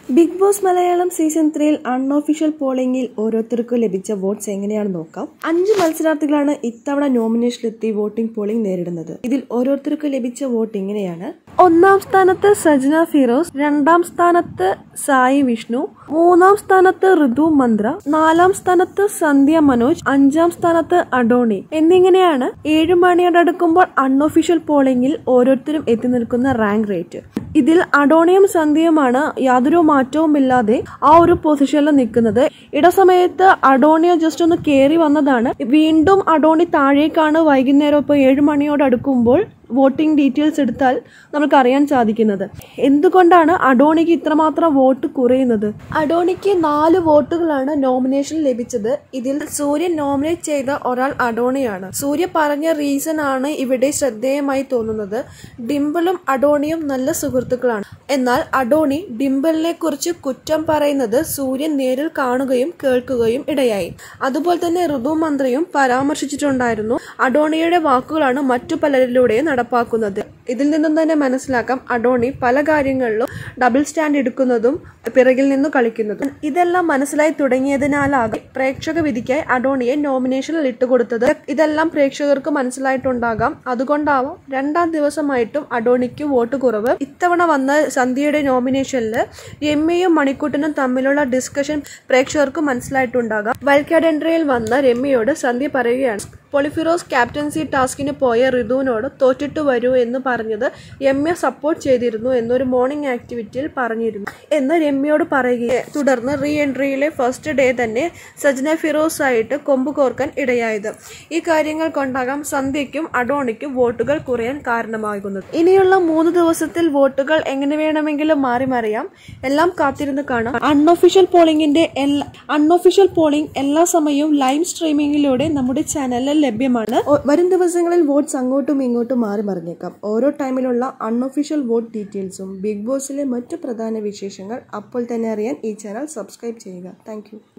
big Boss Malayalam season ത്രീയിൽ unofficial പോളിംഗിൽ ഓരോരുത്തർക്കും ലഭിച്ച വോട്ട്സ് എങ്ങനെയാണെന്ന് നോക്കാം അഞ്ച് മത്സരാർത്ഥികളാണ് ഇത്തവണ നോമിനേഷനിലെത്തി വോട്ടിംഗ് പോളിംഗ് നേരിടുന്നത് ഇതിൽ ഓരോരുത്തർക്കും ലഭിച്ച വോട്ട് ഇങ്ങനെയാണ് ഒന്നാം സ്ഥാനത്ത് സജ്ന ഫിറോസ് രണ്ടാം സ്ഥാനത്ത് സായി വിഷ്ണു മൂന്നാം സ്ഥാനത്ത് ഋതു മന്ത്ര നാലാം സ്ഥാനത്ത് സന്ധ്യ മനോജ് അഞ്ചാം സ്ഥാനത്ത് അഡോണി എന്നിങ്ങനെയാണ് ഏഴ് മണിയോടടുക്കുമ്പോൾ അൺഒഫീഷ്യൽ പോളിംഗിൽ ഓരോരുത്തരും എത്തി നിൽക്കുന്ന റാങ്ക് റേറ്റ് ഇതിൽ അഡോണിയും സന്ധ്യയുമാണ് യാതൊരു മാറ്റവുമില്ലാതെ ആ ഒരു പൊസിഷനിൽ നിൽക്കുന്നത് ഇടസമയത്ത് അഡോണിയ ജസ്റ്റ് ഒന്ന് കയറി വന്നതാണ് വീണ്ടും അഡോണി താഴേക്കാണ് വൈകുന്നേരം ഇപ്പോൾ ഏഴ് മണിയോട് അടുക്കുമ്പോൾ വോട്ടിംഗ് ഡീറ്റെയിൽസ് എടുത്താൽ നമുക്ക് അറിയാൻ സാധിക്കുന്നത് എന്തുകൊണ്ടാണ് അഡോണിക്ക് ഇത്രമാത്രം വോട്ട് കുറയുന്നത് അഡോണിക്ക് നാല് വോട്ടുകളാണ് നോമിനേഷൻ ലഭിച്ചത് ഇതിൽ സൂര്യൻ നോമിനേറ്റ് ചെയ്ത ഒരാൾ അഡോണിയാണ് സൂര്യ പറഞ്ഞ റീസൺ ആണ് ഇവിടെ ശ്രദ്ധേയമായി തോന്നുന്നത് ഡിംപിളും അഡോണിയും നല്ല സുഹൃത്തുക്കളാണ് എന്നാൽ അഡോണി ഡിംപിളിനെ കുറിച്ച് കുറ്റം പറയുന്നത് സൂര്യൻ നേരിൽ കാണുകയും കേൾക്കുകയും ഇടയായി അതുപോലെ തന്നെ ഋതു മന്ത്രിയും പരാമർശിച്ചിട്ടുണ്ടായിരുന്നു അഡോണിയുടെ വാക്കുകളാണ് മറ്റു പലരിലൂടെയും നടപ്പാക്കുന്നത് ഇതിൽ നിന്നും തന്നെ മനസ്സിലാക്കാം അഡോണി പല കാര്യങ്ങളിലും ഡബിൾ സ്റ്റാൻഡ് എടുക്കുന്നതും പിറകിൽ നിന്നും കളിക്കുന്നതും ഇതെല്ലാം മനസ്സിലായി തുടങ്ങിയതിനാലാകും പ്രേക്ഷക വിധിക്കായി അഡോണിയെ നോമിനേഷനിൽ ഇട്ടുകൊടുത്തത് ഇതെല്ലാം പ്രേക്ഷകർക്ക് മനസ്സിലായിട്ടുണ്ടാകാം അതുകൊണ്ടാവാം രണ്ടാം ദിവസമായിട്ടും അഡോണിക്ക് വോട്ട് കുറവ് ഇത്തവണ വന്ന സന്ധ്യയുടെ നോമിനേഷനിൽ രമ്യയും മണിക്കൂട്ടനും തമ്മിലുള്ള ഡിസ്കഷൻ പ്രേക്ഷകർക്ക് മനസ്സിലായിട്ടുണ്ടാകാം വൽക്കാഡെൻട്രയിൽ വന്ന രമ്യയോട് സന്ധ്യ പറയുകയാണ് പൊളിഫിറോസ് ക്യാപ്റ്റൻസി ടാസ്കിന് പോയ ഋതുവിനോട് തോറ്റിട്ട് വരൂ എന്ന് പറഞ്ഞത് രമ്യ സപ്പോർട്ട് ചെയ്തിരുന്നു എന്നൊരു മോർണിംഗ് ആക്ടിവിറ്റിയിൽ പറഞ്ഞിരുന്നു എന്ന് രമ്യയോട് പറയുകയെ തുടർന്ന് റീ എൻട്രിയിലെ ഫസ്റ്റ് ഡേ തന്നെ സജ്ന ഫിറോസ് ആയിട്ട് കൊമ്പ് കോർക്കാൻ ഇടയായത് ഈ കാര്യങ്ങൾ കൊണ്ടാകാം സന്ധ്യയ്ക്കും അഡോണിക്കും വോട്ടുകൾ കുറയാൻ കാരണമാകുന്നത് ഇനിയുള്ള മൂന്ന് ദിവസത്തിൽ വോട്ടുകൾ എങ്ങനെ വേണമെങ്കിലും മാറി മറിയാം എല്ലാം കാത്തിരുന്ന് കാണാം അൺഒഫീഷ്യൽ പോളിംഗിന്റെ അൺഒഫീഷ്യൽ പോളിംഗ് എല്ലാ സമയവും ലൈവ് സ്ട്രീമിംഗിലൂടെ നമ്മുടെ ചാനലിൽ ലഭ്യമാണ് ഒ- വരും ദിവസങ്ങളിൽ വോട്ട്സ് അങ്ങോട്ടും ഇങ്ങോട്ടും മാറി മറിഞ്ഞേക്കാം ഓരോ ടൈമിലുള്ള അൺഒഫീഷ്യൽ വോട്ട് ഡീറ്റെയിൽസും ബിഗ് ബോസിലെ മറ്റു പ്രധാന വിശേഷങ്ങൾ അപ്പോൾ തന്നെ അറിയാൻ ഈ ചാനൽ സബ്സ്ക്രൈബ് ചെയ്യുക താങ്ക്